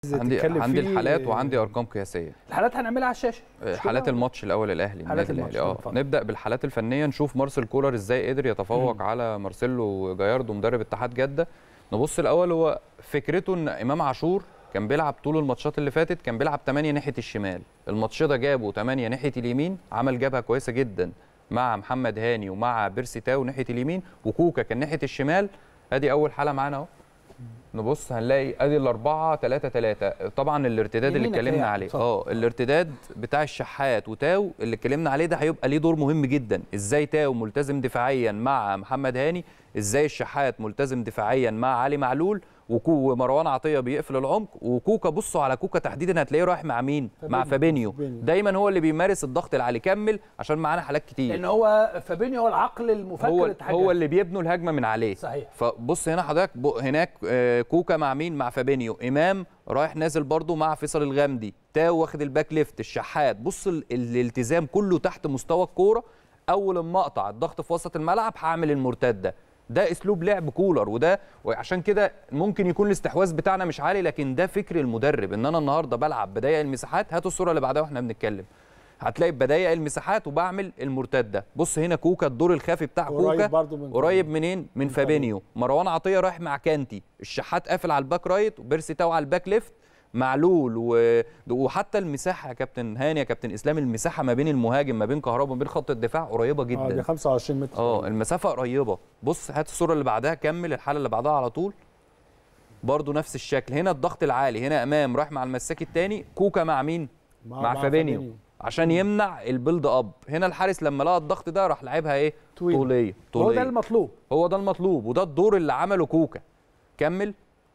عندي تتكلم عندي فيه. الحالات وعندي ارقام قياسيه الحالات هنعملها على الشاشه مش حالات كده؟ الماتش الاول الاهلي حالات النادي الماتش، الاهلي اه اتفضل. نبدا بالحالات الفنيه نشوف مارسيل كولر ازاي قدر يتفوق على مارسيلو جاياردو مدرب اتحاد جده نبص الاول هو فكرته ان امام عاشور كان بيلعب طول الماتشات اللي فاتت كان بيلعب 8 ناحيه الشمال الماتش ده جابه 8 ناحيه اليمين عمل جبهه كويسه جدا مع محمد هاني ومع بيرسي تاو ناحيه اليمين وكوكا كان ناحيه الشمال ادي اول حاله معانا اهو نبص هنلاقي ادي الاربعه 3 3 طبعا الارتداد اللي يمينك اتكلمنا هي، عليه اتفضل. اه الارتداد بتاع الشحات وتاو اللي اتكلمنا عليه ده هيبقى ليه دور مهم جدا ازاي تاو ملتزم دفاعيا مع محمد هاني ازاي الشحات ملتزم دفاعيا مع علي معلول وكو ومروان عطيه بيقفل العمق وكوكا بصوا على كوكا تحديدا هتلاقيه رايح مع مين مع فابينيو فابينيو. دايما هو اللي بيمارس الضغط العالي كمل عشان معانا حالات كتير لان هو فابينيو هو العقل المفكر هو للاتحاد هو اللي بيبنوا الهجمه من عليه صحيح. فبص هنا حضرتك ب- هناك آه، كوكا مع مين مع فابينيو امام رايح نازل برضو مع فيصل الغامدي تاو واخد الباك ليفت الشحات بص ال- الالتزام كله تحت مستوى الكوره اول ما اقطع الضغط في وسط الملعب هعمل المرتده ده اسلوب لعب كولر وده وعشان كده ممكن يكون الاستحواذ بتاعنا مش عالي لكن ده فكر المدرب ان انا النهارده بلعب بضيق المساحات هاتوا الصوره اللي بعدها واحنا بنتكلم هتلاقي بضيق المساحات وبعمل المرتده بص هنا كوكا الدور الخافي بتاع قريب كوكا برضو من قريب منين من فابينيو مروان عطيه رايح مع كانتي الشحات قافل على الباك رايت وبيرسي تاو على الباك ليفت معلول و... وحتى المساحه يا كابتن هاني يا كابتن اسلام المساحه ما بين المهاجم ما بين كهربا وما بين خط الدفاع قريبه اه دي جدا 25 متر اه المسافه قريبه بص هات الصوره اللي بعدها كمل الحاله اللي بعدها على طول برضو نفس الشكل هنا الضغط العالي هنا امام رايح مع المساك الثاني كوكا مع مين مع, مع فابينيو عشان يمنع البيلد اب هنا الحارس لما لقى الضغط ده راح لعبها ايه طويلة. طوليه هو طوليه ده المطلوب هو ده المطلوب وده الدور اللي عمله كوكا كمل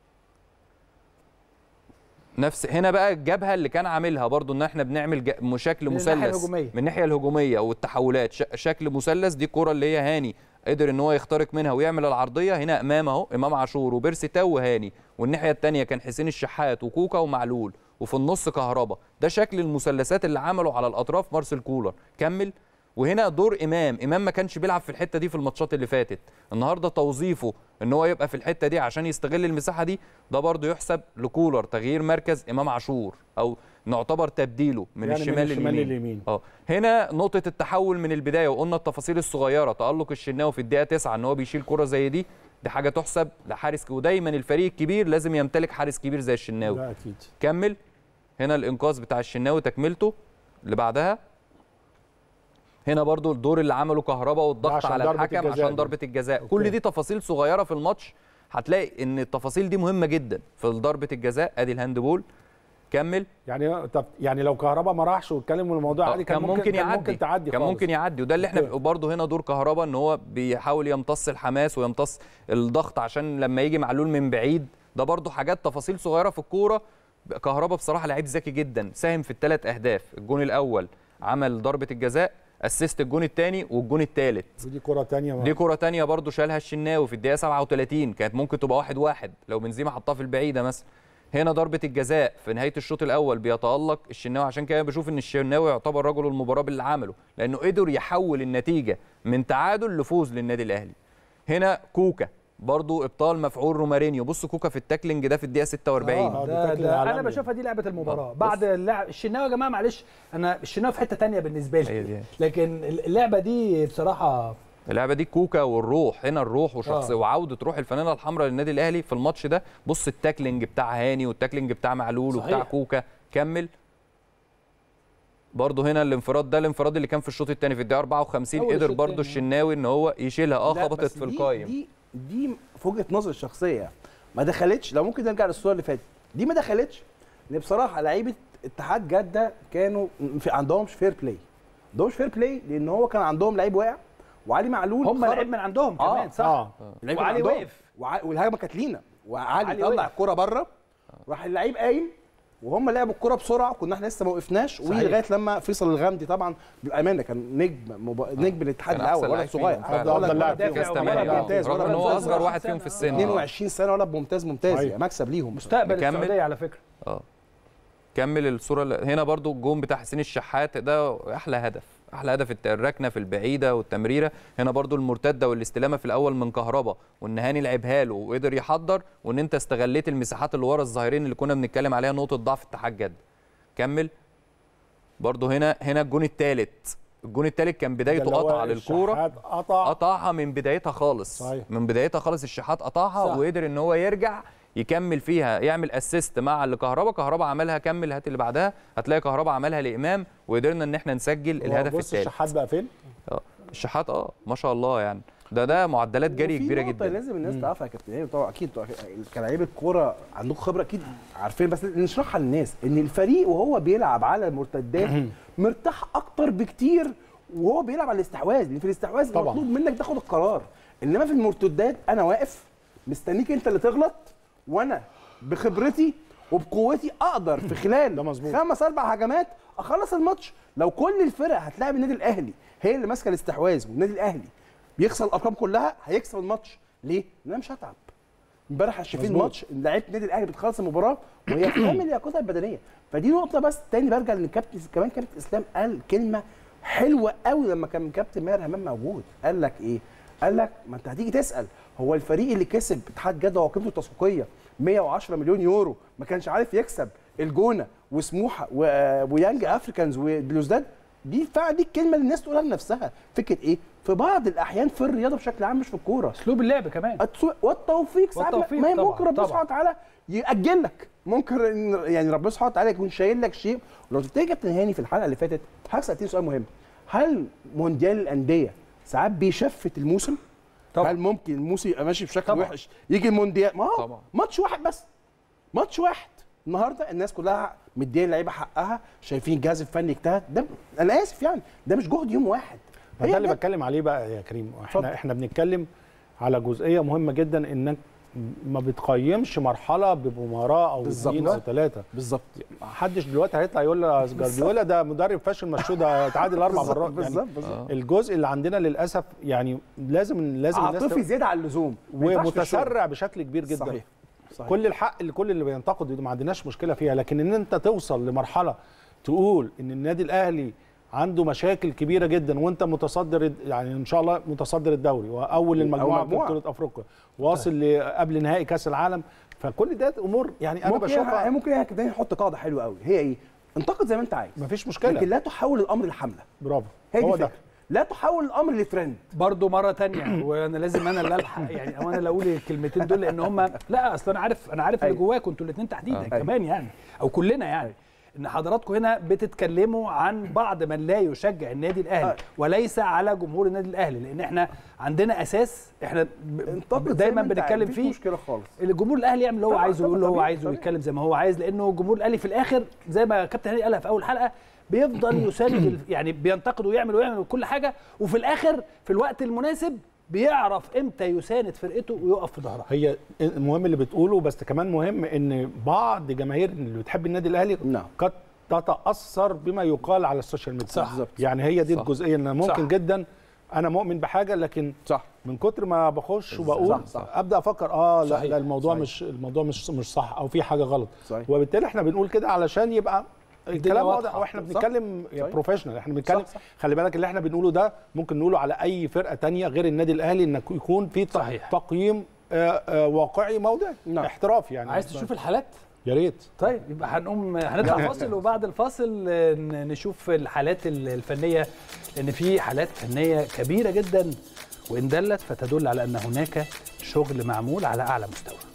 نفس هنا بقى الجبهه اللي كان عاملها برضو ان احنا بنعمل ج- م- شكل من الناحية مثلث الهجومية. من الناحيه الهجوميه والتحولات ش- شكل مثلث دي الكره اللي هي هاني قدر ان هو يخترق منها ويعمل العرضيه هنا امام اهو امام عاشور وبيرسي تاو وهاني والناحيه الثانيه كان حسين الشحات وكوكا ومعلول وفي النص كهربا ده شكل المثلثات اللي عمله على الاطراف مارسيل كولر كمل وهنا دور امام امام ما كانش بيلعب في الحته دي في الماتشات اللي فاتت النهارده توظيفه ان هو يبقى في الحته دي عشان يستغل المساحه دي ده برضه يحسب لكولر تغيير مركز امام عاشور او نعتبر تبديله من يعني الشمال, من الشمال لليمين لليمين. اه هنا نقطه التحول من البدايه وقلنا التفاصيل الصغيره تالق الشناوي في الدقيقه 9 ان هو بيشيل كره زي دي دي حاجه تحسب لحارس ك- ودايما الفريق الكبير لازم يمتلك حارس كبير زي الشناوي ده اكيد كمل هنا الانقاذ بتاع الشناوي تكملته اللي بعدها هنا برضو الدور اللي عمله كهربا والضغط عشان على ضربة الحكم الجزاء عشان دي. ضربه الجزاء أوكي. كل دي تفاصيل صغيره في الماتش هتلاقي ان التفاصيل دي مهمه جدا في ضربه الجزاء ادي الهاندبول كمل يعني طب يعني لو كهربا ما راحش واتكلم من الموضوع آه، عادي كان, ممكن, كان يعدي ممكن تعدي كان خالص. ممكن يعدي وده اللي احنا أوكي. برضه هنا دور كهربا ان هو بيحاول يمتص الحماس ويمتص الضغط عشان لما يجي معلول من بعيد ده برضه حاجات تفاصيل صغيره في الكوره كهربا بصراحه لعيب ذكي جدا ساهم في الثلاث اهداف الجون الاول عمل ضربه الجزاء اسيست الجون الثاني والجون الثالث ودي كره ثانيه دي كرة تانية برضو شالها الشناوي في الدقيقة 37 كانت ممكن تبقى واحد واحد لو بنزيما حطها في البعيدة مثلا هنا ضربة الجزاء في نهاية الشوط الأول بيتألق الشناوي عشان كده بشوف إن الشناوي يعتبر رجل المباراة باللي عمله لأنه قدر يحول النتيجة من تعادل لفوز للنادي الأهلي هنا كوكا برضو ابطال مفعول رومارينيو بص كوكا في التاكلينج ده في الدقيقه 46 آه. ده, بتاكل ده انا عالمي. بشوفها دي لعبه المباراه آه، بعد اللعب الشناوي يا جماعه معلش انا الشناوي في حته تانية بالنسبه هي لي دي. لكن اللعبه دي بصراحه اللعبه دي كوكا والروح هنا الروح وشخص آه. وعوده روح الفانيلا الحمراء للنادي الاهلي في الماتش ده بص التاكلينج بتاع هاني والتاكلينج بتاع معلول صحيح. وبتاع كوكا كمل برضه هنا الانفراد ده الانفراد اللي كان في الشوط الثاني في الدقيقه 54 أول قدر الشوط برضه التاني. الشناوي ان هو يشيلها اه لا، خبطت بس في دي- القايم دي دي في وجهه نظري الشخصيه ما دخلتش لو ممكن نرجع للصوره اللي فاتت دي ما دخلتش ان بصراحه لعيبه اتحاد جده كانوا في عندهمش فير بلاي عندهمش فير بلاي لان هو كان عندهم لعيب واقع وعلي معلول هم خرج- لعيب من عندهم آه، كمان صح اه اللعيب كان وعلي عندهم. وقف. وع- والهجمه كانت لينا وعلي علي طلع وقف. الكره بره راح اللعيب قايم وهم لعبوا الكره بسرعه كنا احنا لسه ما وقفناش صحيح. ولغايه لما فيصل الغامدي طبعا بامانه كان نجم مب... نجم الاتحاد كان أحسن الاول ولا لاعب صغير فيهم فعلا. أفضل- أفضل أفضل لاعب لاعب فيهم. كاس ولا تمانية ممتاز، رغم ولا ان هو ممتاز. اصغر واحد فيهم في السن آه. 22 سنه ولا ممتاز ممتاز صحيح. يعني مكسب ليهم مستقبل نكمل. السعوديه على فكره اه كمل الصوره اللي- هنا برضو الجون بتاع حسين الشحات ده احلى هدف احلى هدف الت- الركنه في البعيده والتمريره هنا برضو المرتده والاستلامه في الاول من كهربا وان هاني لعبها له وقدر يحضر وان انت استغليت المساحات اللي ورا الظاهرين اللي كنا بنتكلم عليها نقطه ضعف اتحاد جده كمل برضو هنا هنا الجون الثالث الجون الثالث كان ده بدايته اللي هو قطع للكوره الشحات قطع قطعها من بدايتها خالص صحيح. من بدايتها خالص الشحات قطعها صح. وقدر ان هو يرجع يكمل فيها يعمل اسيست مع اللي كهربا كهربا عملها كمل هات اللي بعدها هتلاقي كهربا عملها لامام وقدرنا ان احنا نسجل الهدف بص الثالث الشحات بقى فين؟ اه الشحات اه ما شاء الله يعني ده ده معدلات جري وفي كبيره نقطة جدا لازم الناس تعرفها يا كابتن ايمن طبعا اكيد طبعاً كلاعيبه كوره عندكم خبره اكيد عارفين بس نشرحها للناس ان الفريق وهو بيلعب على المرتدات مرتاح اكتر بكتير وهو بيلعب على الاستحواذ لان في الاستحواذ طبعاً. مطلوب منك تاخد القرار انما في المرتدات انا واقف مستنيك انت اللي تغلط وانا بخبرتي وبقوتي اقدر في خلال ده مظبوط. خمس اربع هجمات اخلص الماتش لو كل الفرق هتلاعب النادي الاهلي هي اللي ماسكه الاستحواذ والنادي الاهلي بيكسر الارقام كلها هيكسب الماتش ليه؟ لان انا مش هتعب امبارح شايفين مظبوط. ماتش لعيبه النادي الاهلي بتخلص المباراه وهي كامل لياقتها البدنيه فدي نقطه بس تاني برجع لان كابتن كمان كابتن اسلام قال كلمه حلوه قوي لما كان كابتن ماهر همام موجود قال لك ايه؟ قال لك ما انت هتيجي تسال هو الفريق اللي كسب اتحاد جده وقيمته التسويقيه 110 مليون يورو ما كانش عارف يكسب الجونه وسموحه و- ويانج افريكانز وبلوزداد دي فعلا دي الكلمه اللي الناس تقولها لنفسها فكره ايه؟ في بعض الاحيان في الرياضه بشكل عام مش في الكوره اسلوب اللعب كمان التسويق والتوفيق ساعات والتوفيق ما هي طبعاً، ممكن ربنا طبعاً. سبحانه وتعالى يأجل لك ممكن إن- يعني ربنا سبحانه وتعالى يكون شايل لك شيء ولو تفتكر كابتن هاني في الحلقه اللي فاتت حضرتك سالتني سؤال مهم هل مونديال الانديه ساعات بيشفت الموسم؟ طبعاً. هل ممكن الموسم يبقى ماشي بشكل طبعاً. وحش يجي المونديال ما هو طبعاً. ماتش واحد بس ماتش واحد النهارده الناس كلها مديه اللعيبه حقها شايفين الجهاز الفني اجتهد ده انا اسف يعني ده مش جهد يوم واحد ما هي ده اللي ده. بتكلم عليه بقى يا كريم اتفضل. احنا احنا بنتكلم على جزئيه مهمه جدا انك ما بتقيمش مرحله بمباراه او بالظبط. اثنين او ثلاثه بالظبط محدش دلوقتي هيطلع يقول لي جارديولا ده مدرب فاشل مشوه ده تعادل اربع بالظبط، مرات يعني بالظبط بالظبط الجزء اللي عندنا للاسف يعني لازم لازم الناس عاطفي تبقى- زياده عن اللزوم ما ينفعش في الشغل. ومتسرع بشكل كبير جدا صحيح صحيح كل الحق اللي كل اللي بينتقد دي ما عندناش مشكله فيها لكن ان انت توصل لمرحله تقول ان النادي الاهلي عنده مشاكل كبيره جدا وانت متصدر يعني ان شاء الله متصدر الدوري واول المجموعه في مجموعة. بطوله افريقيا واصل قبل نهائي كاس العالم فكل ده امور يعني انا ممكن بشوفها هي ممكن هي كده نحط قاعده حلوه قوي هي ايه؟ انتقد زي ما انت عايز مفيش لكن مشكله لا تحول الامر لحمله برافو هي دي هو ده الفكره لا تحول الامر لترند برضو مره تانية وانا لازم انا اللي الحق يعني او انا اللي اقول الكلمتين دول لان هم لا اصل انا عارف انا عارف اللي أيوة. جواكم انتوا الاثنين تحديدا آه. كمان يعني او كلنا يعني ان حضراتكم هنا بتتكلموا عن بعض من لا يشجع النادي الاهلي آه. وليس على جمهور النادي الاهلي لان احنا عندنا اساس احنا ب- انتقد زي دايما ما انت عايز، بنتكلم مفيش فيه مشكله خالص الجمهور الاهلي يعمل اللي هو طبعاً، عايزه طبعاً، يقول اللي هو طبيعي، عايزه طبيعي. ويتكلم زي ما هو عايز لانه الجمهور الاهلي في الاخر زي ما كابتن هاني قالها في اول حلقه بيفضل يساند ال- يعني بينتقد ويعمل ويعمل كل حاجه وفي الاخر في الوقت المناسب بيعرف امتى يساند فرقته ويقف في ظهرها هي المهم اللي بتقوله بس كمان مهم ان بعض جماهير اللي بتحب النادي الاهلي نعم. قد تتاثر بما يقال على السوشيال ميديا صح. بالظبط. يعني هي دي صح. الجزئيه ان ممكن صح. جدا انا مؤمن بحاجه لكن صح من كتر ما بخش وبقول صح، صح. ابدا افكر اه لا, صحيح، لا الموضوع صحيح. مش الموضوع مش مش صح او في حاجه غلط صحيح. وبالتالي احنا بنقول كده علشان يبقى الكلام واضحة. واضح واحنا صح. بنتكلم صحيح. بروفيشنال احنا بنتكلم صح، صح. خلي بالك اللي احنا بنقوله ده ممكن نقوله على اي فرقه تانية غير النادي الاهلي انك يكون في ت- صحيح. تقييم آه، آه، واقعي موضعي نعم. احترافي يعني عايز تشوف الحالات يا ريت طيب يبقى هنقوم هنطلع فاصل وبعد الفاصل آه، ن- نشوف الحالات ال- الفنيه لان في حالات فنيه كبيره جدا وان دلت فتدل على ان هناك شغل معمول على اعلى مستوى